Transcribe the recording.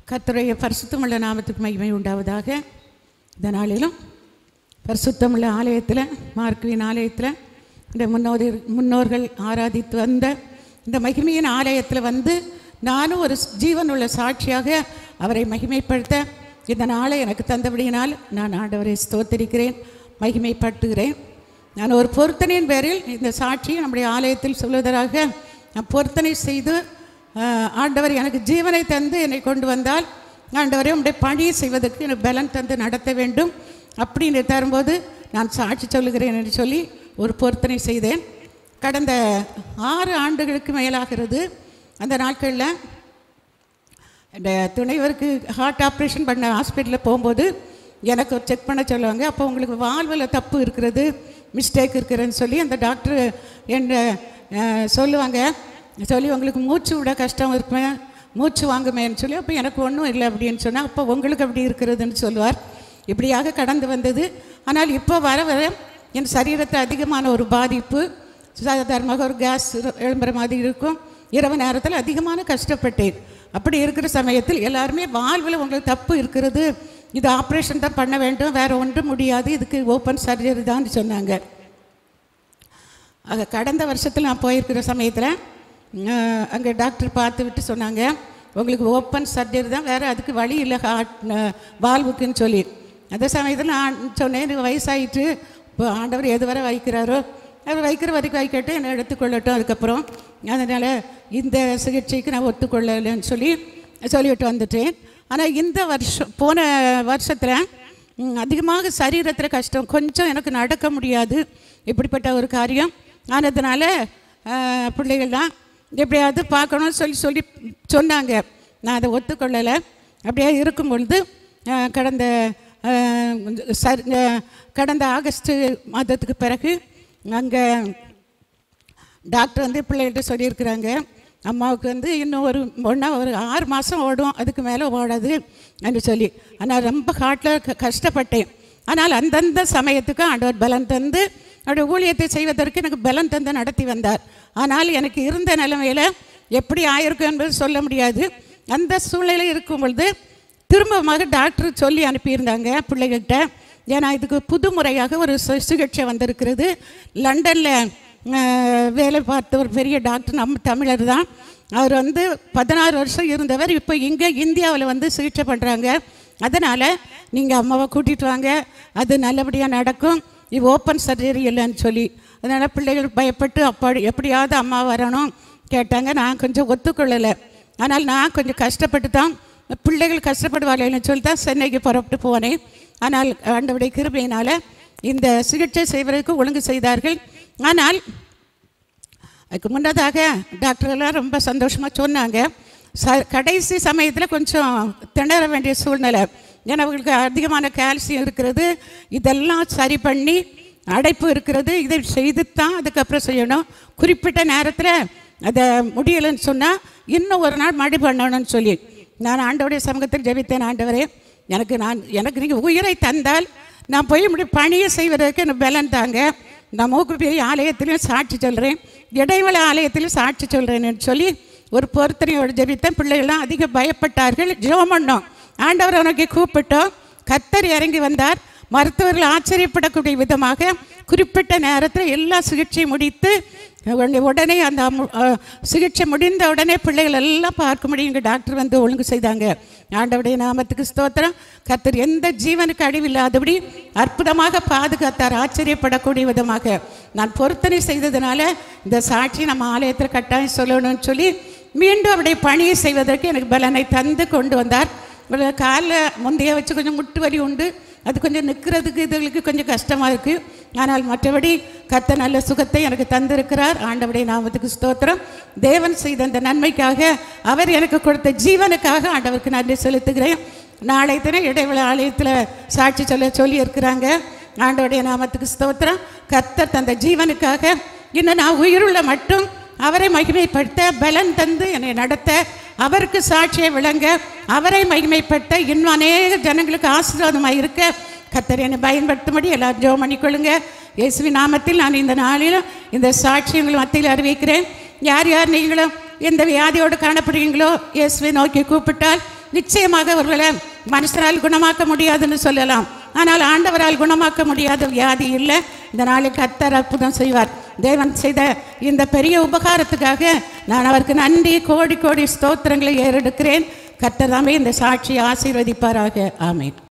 கர்த்தருடைய பரிசுத்தமுள்ள நாமத்துக்கு மகிமை உண்டாவதாக இந்த நாளிலும் பரிசுத்தமுள்ள ஆலயத்தில் மார்க்குவின் ஆலயத்தில் இந்த முன்னோரி முன்னோர்கள் ஆராதித்து வந்த இந்த மகிமையின் ஆலயத்தில் வந்து நானும் ஒரு ஜீவனுள்ள சாட்சியாக அவரை மகிமைப்படுத்த இந்த நாளை எனக்கு தந்தபடியினால் நான் ஆண்டவரை ஸ்தோத்திரிக்கிறேன் மகிமைப்படுத்துகிறேன் நான் ஒரு பொருத்தனையின் பேரில் இந்த சாட்சியை நம்முடைய ஆலயத்தில் சொல்வதற்காக நான் பொருத்தனை செய்து ஆஹ், ஆண்டவர் எனக்கு ஜீவனை தந்து என்னை கொண்டு வந்தால் ஆண்டவரே உடைய பணியை செய்வதற்கு எனக்கு பலன் தந்து நடத்த வேண்டும் அப்படின்னு தரும்போது நான் சாட்சி சொல்லுகிறேன் என்று சொல்லி ஒரு பொருத்தனை செய்தேன் கடந்த ஆறு ஆண்டுகளுக்கு மேலாகிறது அந்த நாட்களில் இந்த துணைவருக்கு ஹார்ட் ஆப்ரேஷன் பண்ண ஹாஸ்பிட்டலில் போகும்போது எனக்கு ஒரு செக் பண்ண சொல்லுவாங்க அப்போ உங்களுக்கு வாழ்வில் தப்பு இருக்கிறது மிஸ்டேக் இருக்கிறதுன்னு சொல்லி அந்த டாக்டர் என்ன அஹ், சொல்லுவாங்க சொல்லி உங்களுக்கு மூச்சு விட கஷ்டம் இருக்குமே மூச்சு வாங்குமேன்னு சொல்லி அப்போ எனக்கு ஒன்றும் இல்லை அப்படின்னு சொன்னால் அப்போ உங்களுக்கு அப்படி இருக்கிறதுன்னு சொல்லுவார் இப்படியாக கடந்து வந்தது ஆனால் இப்போ வர வர என் சரீரத்தில் அதிகமான ஒரு பாதிப்பு சாதாரணமாக ஒரு கேஸ் எழும்புற மாதிரி இருக்கும் இரவு நேரத்தில் அதிகமான கஷ்டப்பட்டேன் அப்படி இருக்கிற சமயத்தில் எல்லாருமே வாழ்வில் உங்களுக்கு தப்பு இருக்கிறது இது ஆப்ரேஷன் தான் பண்ண வேண்டும் வேறு ஒன்றும் முடியாது இதுக்கு ஓப்பன் சர்ஜரி தான் சொன்னாங்க அது கடந்த வருஷத்தில் நான் போயிருக்கிற சமயத்தில் அங்கே டாக்டர் பார்த்து விட்டு சொன்னாங்க உங்களுக்கு ஓப்பன் சர்ஜரி தான் வேறு அதுக்கு வழி இல்லை ஹார்ட் வால்வுக்குன்னு சொல்லி அந்த சமயத்தில் நான் சொன்னேன் எனக்கு வயசாயிட்டு இப்போ ஆண்டவர் எது வரை வைக்கிறாரோ அவர் வைக்கிற வரைக்கும் வைக்கட்டும் என்னை எடுத்துக்கொள்ளட்டும் அதுக்கப்புறம் அதனால் இந்த சிகிச்சைக்கு நான் ஒத்துக்கொள்ளலைன்னு சொல்லி சொல்லிவிட்டு வந்துட்டேன் ஆனால் இந்த வருஷம் போன வருஷத்தில் ம், அதிகமாக சரீரத்தில் கஷ்டம் கொஞ்சம் எனக்கு நடக்க முடியாது இப்படிப்பட்ட ஒரு காரியம் ஆனதுனால ஆஹ், பிள்ளைகள்லாம் எப்படியாவது பார்க்கணும்னு சொல்லி சொல்லி சொன்னாங்க நான் அதை ஒத்துக்கொள்ளலை அப்படியே இருக்கும் பொழுது ஆஹ், கடந்த ஆஹ், சர் ஆஹ், கடந்த ஆகஸ்ட் மாதத்துக்கு பிறகு அங்கே டாக்டர் வந்து பிள்ளைகள்கிட்ட சொல்லியிருக்கிறாங்க அம்மாவுக்கு வந்து இன்னும் ஒரு ஒன்றா ஒரு ஆறு மாதம் ஓடும் அதுக்கு மேலே ஓடாது என்று சொல்லி ஆனால் ரொம்ப ஹார்ட்டில் க கஷ்டப்பட்டேன் ஆனால் அந்தந்த சமயத்துக்கு ஆண்டவர் பலன் தந்து அவருடைய ஊழியத்தை செய்வதற்கு எனக்கு பலன் தந்து நடத்தி வந்தார் ஆனால் எனக்கு இருந்த நிலைமையில் எப்படி ஆயிருக்கும் என்பது சொல்ல முடியாது அந்த சூழ்நிலை இருக்கும் பொழுது திரும்பமாக டாக்டர் சொல்லி அனுப்பியிருந்தாங்க பிள்ளைகள்கிட்ட ஏன்னா இதுக்கு புது முறையாக ஒரு சி- சிகிச்சை வந்திருக்கிறது லண்டனில் வேலை பார்த்த ஒரு பெரிய டாக்டர் நம்ம தமிழர் தான் அவர் வந்து பதினாறு வருஷம் இருந்தவர் இப்போ இங்கே இந்தியாவில் வந்து சிகிச்சை பண்ணுறாங்க அதனால் நீங்கள் அம்மாவை கூட்டிகிட்டு வாங்க அது நல்லபடியாக நடக்கும் இது ஓப்பன் சர்ஜரி இல்லைன்னு சொல்லி அதனால் பிள்ளைகள் பயப்பட்டு அப்படி எப்படியாவது அம்மா வரணும் கேட்டாங்க நான் கொஞ்சம் ஒத்துக்கொள்ளலை ஆனால் நான் கொஞ்சம் கஷ்டப்பட்டு தான் பிள்ளைகள் கஷ்டப்படுவார்கள்னு சொல்லி தான் சென்னைக்கு புறப்பட்டு போனேன் ஆனால் ஆண்டவுடைய கிருபையினால் இந்த சிகிச்சை செய்வதற்கு ஒழுங்கு செய்தார்கள் ஆனால் அதுக்கு முன்னதாக டாக்டர் எல்லாம் ரொம்ப சந்தோஷமாக சொன்னாங்க ச கடைசி சமயத்தில் கொஞ்சம் திணற வேண்டிய சூழ்நிலை ஏன்னா அவங்களுக்கு அதிகமான கால்சியம் இருக்கிறது இதெல்லாம் சரி பண்ணி அடைப்பு இருக்கிறது இதை செய்து தான் அதுக்கப்புறம் செய்யணும் குறிப்பிட்ட நேரத்தில் அதை முடியலைன்னு சொன்னால் இன்னும் ஒரு நாள் மடி பண்ணணும்னு சொல்லி நான் ஆண்டவருடைய சமூகத்தில் ஜெபித்தேன் ஆண்டவரே எனக்கு நான் எனக்கு நீங்கள் உயிரை தந்தால் நான் போய் இப்படி பணியை செய்வதற்கு எனக்கு பலன் தாங்க நான் மூக்குப்பேரி ஆலயத்திலையும் சாட்சி சொல்கிறேன் இடைவெளி ஆலயத்திலும் சாட்சி சொல்கிறேன்னு சொல்லி ஒரு பொருத்தனையோடு ஜெபித்தேன் பிள்ளைகள்லாம் அதிக பயப்பட்டார்கள் ஜெபம் பண்ணோம் ஆண்டவர் அவனுக்கு கூப்பிட்டோம் கத்தர் இறங்கி வந்தார் மருத்துவர்கள் ஆச்சரியப்படக்கூடிய விதமாக குறிப்பிட்ட நேரத்தில் எல்லா சிகிச்சையும் முடித்து உடனே உடனே அந்த அம்மு- அஹ், சிகிச்சை முடிந்த உடனே பிள்ளைகள் எல்லாம் பார்க்க முடியும் இங்கே டாக்டர் வந்து ஒழுங்கு செய்தாங்க ஆண்டவருடைய நாமத்துக்கு ஸ்தோத்திரம் கத்தர் எந்த ஜீவனுக்கு அழிவில்லாதபடி அற்புதமாக பாதுகாத்தார் ஆச்சரியப்படக்கூடிய விதமாக நான் பொருத்தனை செய்ததுனால இந்த சாட்சி நம்ம ஆலயத்தில் கட்டாயம் சொல்லணும்னு சொல்லி மீண்டும் அவருடைய பணியை செய்வதற்கு எனக்கு பலனை தந்து கொண்டு வந்தார் இவள காலில் முந்தைய வச்சு கொஞ்சம் முட்டு வலி உண்டு அது கொஞ்சம் நிற்கிறதுக்கு இதுகளுக்கு கொஞ்சம் கஷ்டமாக இருக்குது ஆனால் மற்றபடி கத்த நல்ல சுகத்தை எனக்கு தந்திருக்கிறார் ஆண்டவருடைய நாமத்துக்கு ஸ்தோத்திரம் தேவன் செய்த அந்த நன்மைக்காக அவர் எனக்கு கொடுத்த ஜீவனுக்காக ஆண்டவருக்கு நன்றி செலுத்துகிறேன் நாளை தினம் இடைவெளி ஆலயத்தில் சாட்சி சொல்ல சொல்லி இருக்கிறாங்க ஆண்டவருடைய நாமத்துக்கு ஸ்தோத்திரம் கத்தர் தந்த ஜீவனுக்காக இன்னும் நான் உயிருள்ள மட்டும் அவரை மகிமைப்படுத்த பலன் தந்து என்னை நடத்த அவருக்கு சாட்சியை விளங்க அவரை மகிமைப்படுத்த இன்னும் அநேக ஜனங்களுக்கு ஆசீர்வாதமாக இருக்க கத்தர் என்னை பயன்படுத்தும்படி எல்லாரும் ஜெபம் பண்ணிக்கொள்ளுங்க இயேசுவின் நாமத்தில் நான் இந்த நாளிலும் இந்த சாட்சியங்கள் மத்தியில் அறிவிக்கிறேன் யார் யார் நீங்களும் எந்த வியாதியோடு காணப்படுறீங்களோ இயேசுவை நோக்கி கூப்பிட்டால் நிச்சயமாக ஒருவேளை மனுஷரால் குணமாக்க முடியாதுன்னு சொல்லலாம் ஆனால் ஆண்டவரால் குணமாக்க முடியாத வியாதி இல்லை இந்த நாளைக்கு கத்தர் அற்புதம் செய்வார் தேவன் செய்த இந்த பெரிய உபகாரத்துக்காக நான் அவருக்கு நன்றி கோடி கோடி ஸ்தோத்திரங்களை ஏறெடுக்கிறேன் கர்த்தர் தாமே இந்த சாட்சியை ஆசீர்வதிப்பாராக ஆமென்